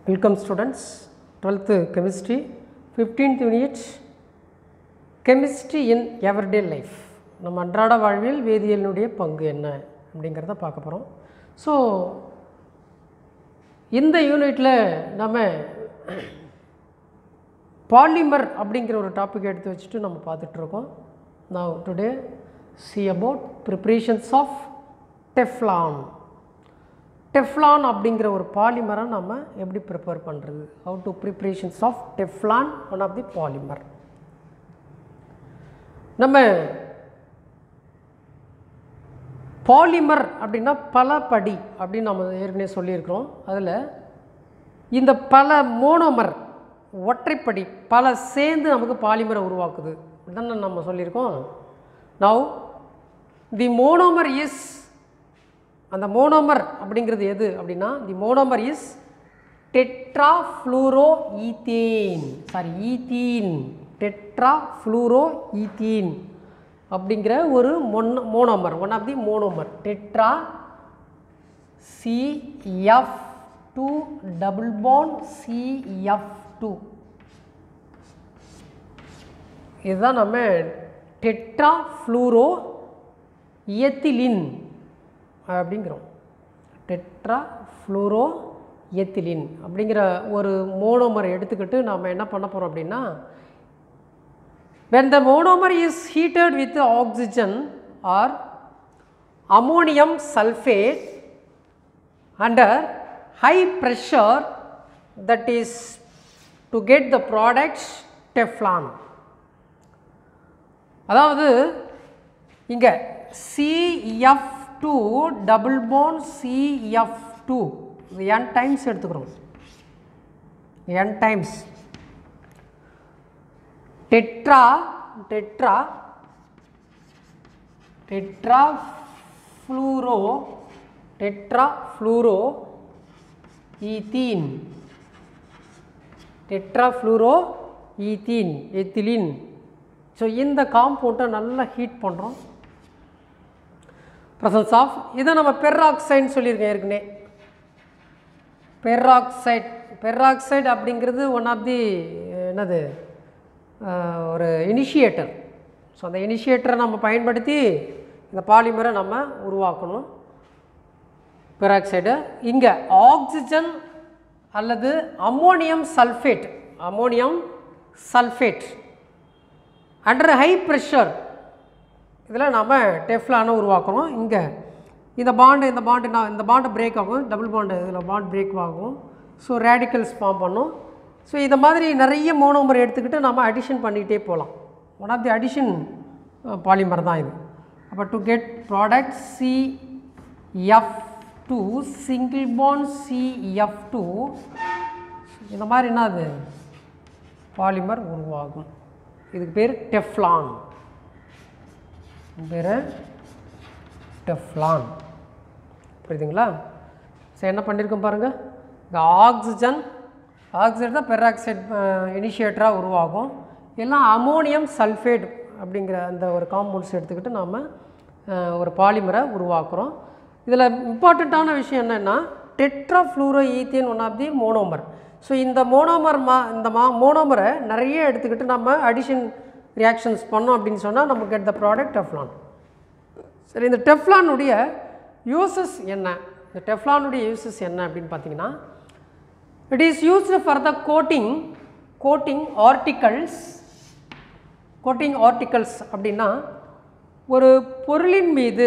welcome students twelfth chemistry fifteenth unit chemistry in everyday life நம்ம அன்றாட வாழ்வில் வேதியியலினுடைய பங்கு என்ன அப்படிங்கிறத பார்க்க போகிறோம் ஸோ இந்த யூனிட்டில் நம்ம பாலிமர் அப்படிங்கிற ஒரு டாபிக் எடுத்து வச்சுட்டு நம்ம பார்த்துட்ருக்கோம் நான் today see about preparations of Teflon Teflon அப்படிங்கிற ஒரு பாலிமரை நம்ம எப்படி ப்ரிப்பேர் பண்ணுறது how to preparations of Teflon one of the polymer நம்ம பாலிமர் அப்படின்னா பல படி அப்படின்னு நம்ம ஏற்கனவே சொல்லியிருக்கிறோம் அதில் இந்த பல மோனோமர் ஒற்றைப்படி பல சேர்ந்து நமக்கு பாலிமரை உருவாக்குது தானே நம்ம சொல்லியிருக்கோம் நவ் தி மோனோமர் இஸ் அந்த மோனோமர் அப்படிங்கிறது எது அப்படின்னா the monomer is tetrafluoroethane sorry ethene tetrafluoroethene அப்படிங்கிற ஒரு மொன் monomer one of the monomer tetra CF two double bond CF two இதுதான் நம்ம டெட்ரா ஃப்ளூரோ இயத்திலின் அப்படிங்கிறோம் டெட்ரா ஃப்ளூரோ எத்திலின் அப்படிங்கிற ஒரு மோனோமர் எடுத்துக்கிட்டு நாம் என்ன பண்ண போகிறோம் அப்படின்னா when the monomer is heated with oxygen or ammonium sulfate under high pressure that is to get the products teflon அதாவது இங்கே CF two double bond CF two இது என் டைம்ஸ் எடுத்துக்கிறோம் n times tetra tetra tetra fluoro tetrafluoroethene tetrafluoroethene ethylene so இந்த காம்பவுண்டை நல்லா heat பண்ணுறோம் presence of இதை நம்ம பெர்ராக்சைடுன்னு சொல்லியிருக்கேன் ஏற்கனவே பெர்ராக்சைட் பெர்ராக்சைடு அப்படிங்கிறது ஒன் ஆஃப் தி என்னது ஒரு இனிஷியேட்டர் ஸோ அந்த இனிஷியேட்டரை நம்ம பயன்படுத்தி இந்த பாலிமரை நம்ம உருவாக்கணும் பெராக்சைடு இங்கே ஆக்சிஜன் அல்லது ammonium sulphate ammonium sulphate under high pressure இதில் நம்ம டெஃப்லான உருவாக்கணும் இங்கே இந்த பாண்டு இந்த பாண்டு நான் இந்த பாண்டு பிரேக் ஆகும் டபுள் பாண்டு இதில் பாண்ட் பிரேக் ஆகும் ஸோ ரேடிக்கல்ஸ் ஃபார்ம் பண்ணும் ஸோ இந்த மாதிரி நிறைய மோனோமர் எடுத்துக்கிட்டு நம்ம அடிஷன் பண்ணிக்கிட்டே போகலாம் one of the addition polymer தான் இது அப்போ to get product C F two single bond C F two இந்த மாதிரி என்ன அது பாலிமர் உருவாகும் இதுக்கு பேர் டெஃப்லான் பேர் டெஃப்லான் புரியுதுங்களா ஸோ என்ன பண்ணியிருக்கோம் பாருங்கள் இந்த ஆக்சிஜன் ஆக்சைடு தான் பெராக்சைடு இனிஷியேட்டராக உருவாகும் எல்லாம் அமோனியம் சல்ஃபேட் அப்படிங்கிற அந்த ஒரு காம்பவுண்ட்ஸ் எடுத்துக்கிட்டு நாம் ஒரு பாலிமரை உருவாக்குறோம் இதில் இம்பார்ட்டண்ட்டான விஷயம் என்னென்னா tetrafluoroethene one of the monomer so இந்த மோனோமர் மா இந்த மா மோனோமரை நிறைய எடுத்துக்கிட்டு நம்ம அடிஷன் ரியாக்ஷன்ஸ் பண்ணோம் அப்படின்னு சொன்னால் நம்ம கெட் த ப்ராடக்ட் டெஃப்லான் சரி இந்த டெஃப்லானுடைய யூசஸ் என்ன இந்த டெஃப்லானுடைய யூசஸ் என்ன அப்படின்னு பார்த்தீங்கன்னா it is used for the coating coating articles coating articles அப்படின்னா ஒரு பொருளின் மீது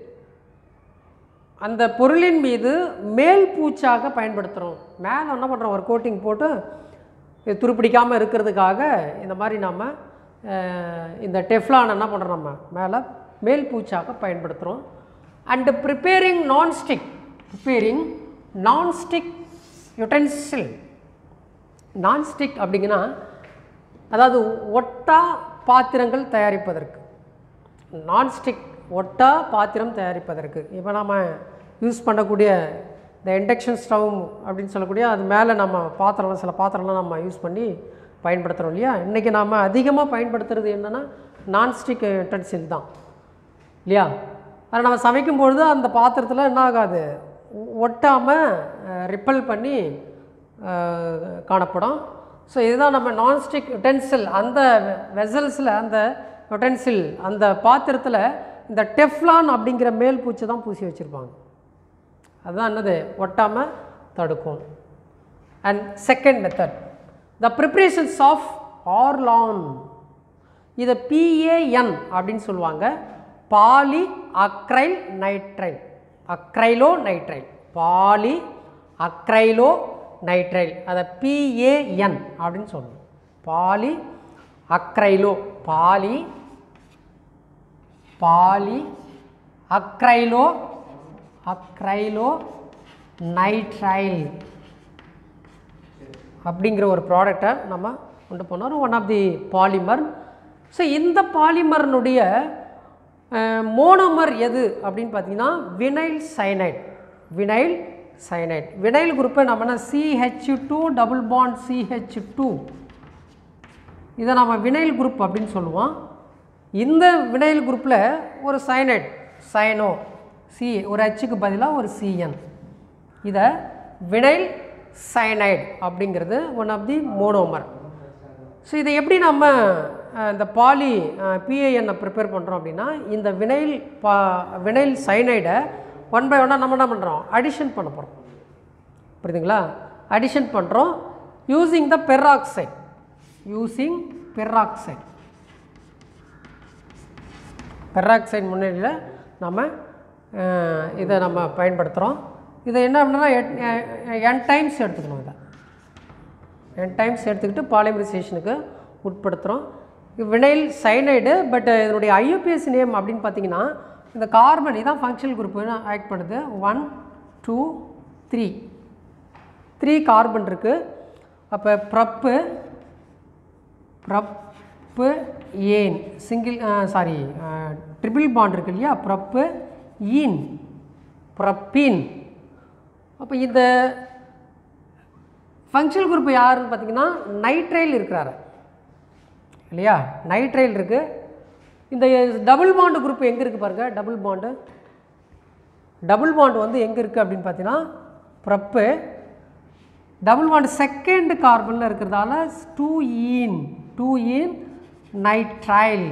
அந்த பொருளின் மீது மேல் பூச்சாக பயன்படுத்துகிறோம் மேலே என்ன பண்ணுறோம் ஒரு கோட்டிங் போட்டு துருப்பிடிக்காமல் இருக்கிறதுக்காக இந்த மாதிரி நம்ம இந்த டெஃப்லான் என்ன பண்ணுறோம் நம்ம மேலே மேல் பூச்சாக பயன்படுத்துகிறோம் and preparing nonstick preparing nonstick utensil nonstick அப்படிங்கன்னா அதாவது ஒட்டா பாத்திரங்கள் தயாரிப்பதற்கு நான்ஸ்டிக் ஒட்டா பாத்திரம் தயாரிப்பதற்கு இப்போ நம்ம யூஸ் பண்ணக்கூடிய இந்த இண்டக்ஷன் ஸ்டவ் அப்படின்னு சொல்லக்கூடிய அது மேலே நம்ம பாத்திரம் சில பாத்திரம்லாம் நம்ம யூஸ் பண்ணி பயன்படுத்துகிறோம் இல்லையா இன்றைக்கி நாம் அதிகமாக பயன்படுத்துகிறது என்னென்னா நான்ஸ்டிக் யுட்டென்சில் தான் இல்லையா அதை நம்ம சமைக்கும் பொழுது அந்த பாத்திரத்தில் என்ன ஆகாது ஒட்டாமல் ரிப்பல் பண்ணி காணப்படும் ஸோ இதுதான் நம்ம நான்ஸ்டிக் யுட்டென்சில் அந்த வெசல்ஸில் அந்த யுட்டென்சில் அந்த பாத்திரத்தில் இந்த டெஃப்லான் அப்படிங்கிற மேல் பூச்சி தான் பூசி வச்சுருப்பாங்க அதுதான் என்னது ஒட்டாமல் தடுக்கும் and second method the preparations of Orlon இதை பிஏஎன் அப்படின்னு சொல்லுவாங்க poly acryl nitrile acrylo nitrile poly acrylo nitrile அதை பிஏஎன் அப்படின்னு சொல்லணும் poly acrylo poly poly acrylo acrylo nitrile அப்படிங்கிற ஒரு ப்ராடக்டை நம்ம கொண்டு போனோம் one of the polymer so இந்த பாலிமர்னுடைய மோனோமர் எது அப்படின்னு பார்த்தீங்கன்னா vinyl cyanide vinyl cyanide vinyl குரூப்பை நம்ம என்ன CH two double bond CH two இதை நம்ம வினைல் குரூப் அப்படின்னு சொல்லுவோம் இந்த வினைல் குரூப்பில் ஒரு சைனைட் சைனோ சி ஒரு ஹெச்சுக்கு பதிலாக ஒரு சிஎன் இதை வினைல் சைனைட் அப்படிங்கிறது one of the monomer so இதை எப்படி நம்ம அஹ், இந்த பாலி பிஏஎன்னை ப்ரிப்பேர் பண்ணுறோம் அப்படின்னா இந்த வினைல் பா வினைல் சைனைடை ஒன் பை ஒன்னாக நம்ம என்ன பண்ணுறோம் அடிஷன் பண்ண போகிறோம் புரியுதுங்களா அடிஷன் பண்ணுறோம் using the peroxide using peroxide peroxide முன்னிலையில் நம்ம அஹ், இதை நம்ம பயன்படுத்துகிறோம் இதை என்ன அப்படின்னா என் டைம்ஸ் எடுத்துக்கணும் இதை என் டைம்ஸ் எடுத்துக்கிட்டு பாலிமரைசேஷனுக்கு உட்படுத்துகிறோம் இது வினைல் சைனைடு பட் இதனுடைய ஐயூபிஎஸ் நேம் அப்படின்னு பார்த்தீங்கன்னா இந்த கார்பன் இதான் ஃபங்க்ஷனல் குரூப் ஆக்ட் பண்ணுது one two three three carbon இருக்குது அப்போ ப்ரப்பு ப்ரப்பு ஏன் சிங்கிள் சாரி ட்ரிபிள் பாண்ட் இருக்கு இல்லையா ப்ரப்பு ஈன் ப்ரப்பீன் அப்போ இந்த ஃபங்க்ஷனல் குரூப் யாருன்னு பார்த்தீங்கன்னா நைட்ரைல் இருக்கிறாரு இல்லையா நைட்ரைல் இருக்குது இந்த டபுள் பாண்டு குரூப் எங்கே இருக்குது பாருங்கள் டபுள் பாண்டு டபுள் பாண்டு வந்து எங்கே இருக்குது அப்படின்னு பார்த்தீங்கன்னா ப்ரப்பு டபுள் பாண்ட் செகண்ட் கார்பனில் இருக்கிறதால two ene two ene nitrile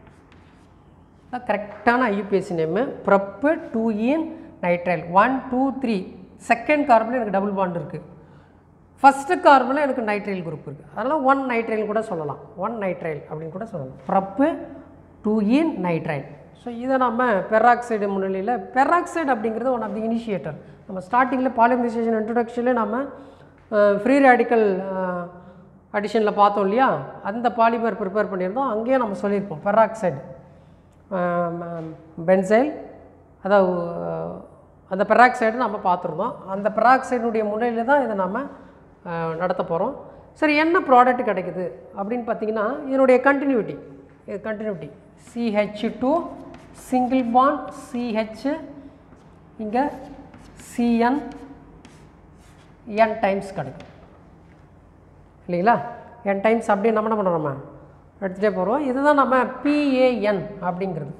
கரெக்டான IUPAC name prop two ene nitrile one two three second கார்பனில் எனக்கு டபுள் பாண்ட் இருக்குது ஃபஸ்ட்டு கார்பனில் எனக்கு நைட்ரைல் குரூப் இருக்குது அதனால் ஒன் நைட்ரைல் கூட சொல்லலாம் ஒன் நைட்ரைல் அப்படின்னு கூட சொல்லலாம் prop two ene nitrile so இதை நம்ம பெராக்சைடு முன்னிலையில் பெராக்சைடு அப்படிங்கிறது ஒன் ஆஃப் தி இனிஷியேட்டர் நம்ம ஸ்டார்டிங்கில் பாலிமரைசேஷன் இன்ட்ரடக்ஷனில் நம்ம ஃப்ரீ ரேடிக்கல் அடிஷனில் பார்த்தோம் இல்லையா அந்த பாலிமர் ப்ரிப்பேர் பண்ணியிருந்தோம் அங்கேயே நம்ம சொல்லியிருப்போம் பெராக்சைடு பென்சைல் அதாவது அஹ், அந்த பெராக்சைடு நம்ம பார்த்துருந்தோம் அந்த பெராக்சைடுடைய முன்னிலையில் தான் இதை நம்ம அஹ், நடத்த போகிறோம் சரி என்ன ப்ராடக்ட் கிடைக்குது அப்படின்னு பார்த்தீங்கன்னா இதனுடைய கண்டினியூட்டி இது continuity CH two single bond CH இங்கே சிஎன் என் டைம்ஸ் கிடைக்கும் இல்லைங்களா என் டைம்ஸ் அப்படியே நம்ம என்ன பண்ணுறோம் நம்ம எடுத்துகிட்டே போகிறோம் இதுதான் நம்ம பிஏஎன் அப்படிங்கிறது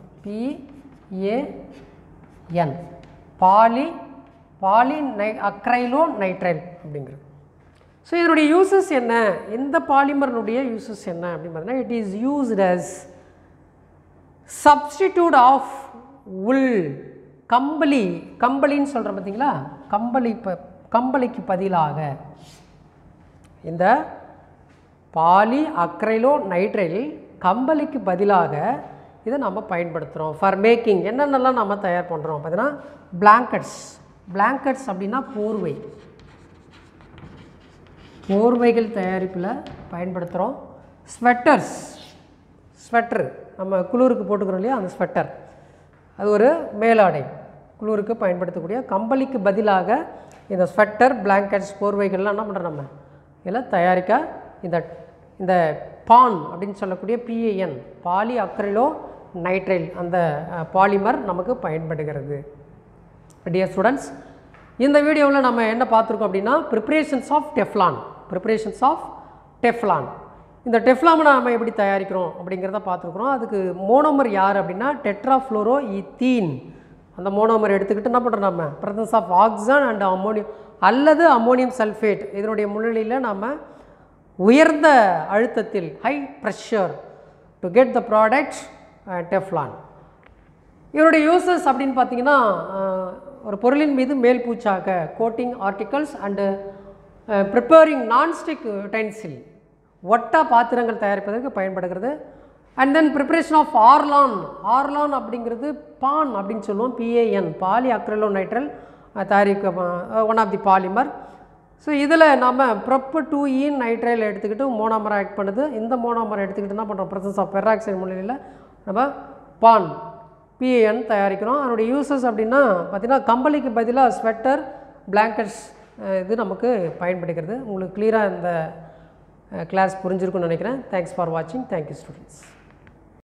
பிஏஎன் பாலி பாலி நை அக்ரைலோ நைட்ரைல் அப்படிங்கிறது ஸோ இதனுடைய யூசஸ் என்ன இந்த பாலிமர்னுடைய யூசஸ் என்ன அப்படின்னு பார்த்தீங்கன்னா it is used as substitute of wool கம்பளி கம்பளின்னு சொல்கிறோம் பார்த்தீங்களா கம்பளி ப கம்பளிக்கு பதிலாக இந்த பாலி அக்ரைலோ நைட்ரைல் கம்பளிக்கு பதிலாக இதை நம்ம பயன்படுத்துகிறோம் ஃபார் மேக்கிங் என்னென்னலாம் நம்ம தயார் பண்ணுறோம் பார்த்தீங்கன்னா பிளாங்கெட்ஸ் பிளாங்கெட்ஸ் அப்படின்னா போர்வை போர்வைகள் தயாரிப்பில் பயன்படுத்துகிறோம் ஸ்வெட்டர்ஸ் ஸ்வெட்டர் நம்ம குளிருக்கு போட்டுக்கிறோம் இல்லையா அந்த ஸ்வெட்டர் அது ஒரு மேலாடை குளிருக்கு பயன்படுத்தக்கூடிய கம்பளிக்கு பதிலாக இந்த ஸ்வெட்டர் பிளாங்கெட்ஸ் போர்வைகள்லாம் என்ன பண்ணுறோம் நம்ம இதெல்லாம் தயாரிக்க இந்த இந்த பான் அப்படின்னு சொல்லக்கூடிய பிஏஎன் பாலி அக்ரிலோ நைட்ரைல் அந்த பாலிமர் நமக்கு பயன்படுகிறது டியர் ஸ்டூடெண்ட்ஸ் இந்த வீடியோவில் நம்ம என்ன பார்த்துருக்கோம் அப்படின்னா preparations of Teflon preparations of Teflon இந்த டெஃப்லாமை நம்ம எப்படி தயாரிக்கிறோம் அப்படிங்கிறத பார்த்துருக்குறோம் அதுக்கு மோனோமர் யார் அப்படின்னா டெட்ராஃப்ளோரோ ஈத்தீன் அந்த மோனோமர் எடுத்துக்கிட்டு என்ன பண்ணுறோம் நம்ம presence of oxygen and ammonium அல்லது அம்மோனியம் சல்ஃபேட் இதனுடைய முன்னிலையில் நம்ம உயர்ந்த அழுத்தத்தில் high pressure to get the product Teflon இதனுடைய யூசஸ் அப்படின்னு பார்த்தீங்கன்னா அஹ், ஒரு பொருளின் மீது மேல் பூச்சாக coating articles and preparing nonstick utensil ஒட்டா பாத்திரங்கள் தயாரிப்பதற்கு பயன்படுகிறது and then preparation of Orlon Orlon அப்படிங்கிறது பான் அப்படின்னு சொல்லுவோம் பிஏஎன் பாலி அக்ரலோ நைட்ரல் தயாரிக்க one of the polymer so இதில் நம்ம ப்ரொப்பு டூ ஈன் நைட்ரைல் எடுத்துக்கிட்டு மோனோமர் ஆக்ட் பண்ணுது இந்த மோனோமர் எடுத்துக்கிட்டு என்ன பண்ணுறோம் ப்ரெசன்ஸ் ஆஃப் பெராக்சைடு முன்னிலையில் நம்ம பான் பிஏஎன் தயாரிக்கிறோம் அதனுடைய யூசஸ் அப்படின்னா பார்த்திங்கன்னா கம்பளிக்கு பதிலாக ஸ்வெட்டர் பிளாங்கெட்ஸ் இது நமக்கு பயன்படுகிறது உங்களுக்கு கிளியராக இந்த கிளாஸ் புரிஞ்சிருக்கும்னு நினைக்கிறேன் தேங்க்ஸ் ஃபார் வாட்சிங் தேங்க்யூ ஸ்டூடெண்ட்ஸ்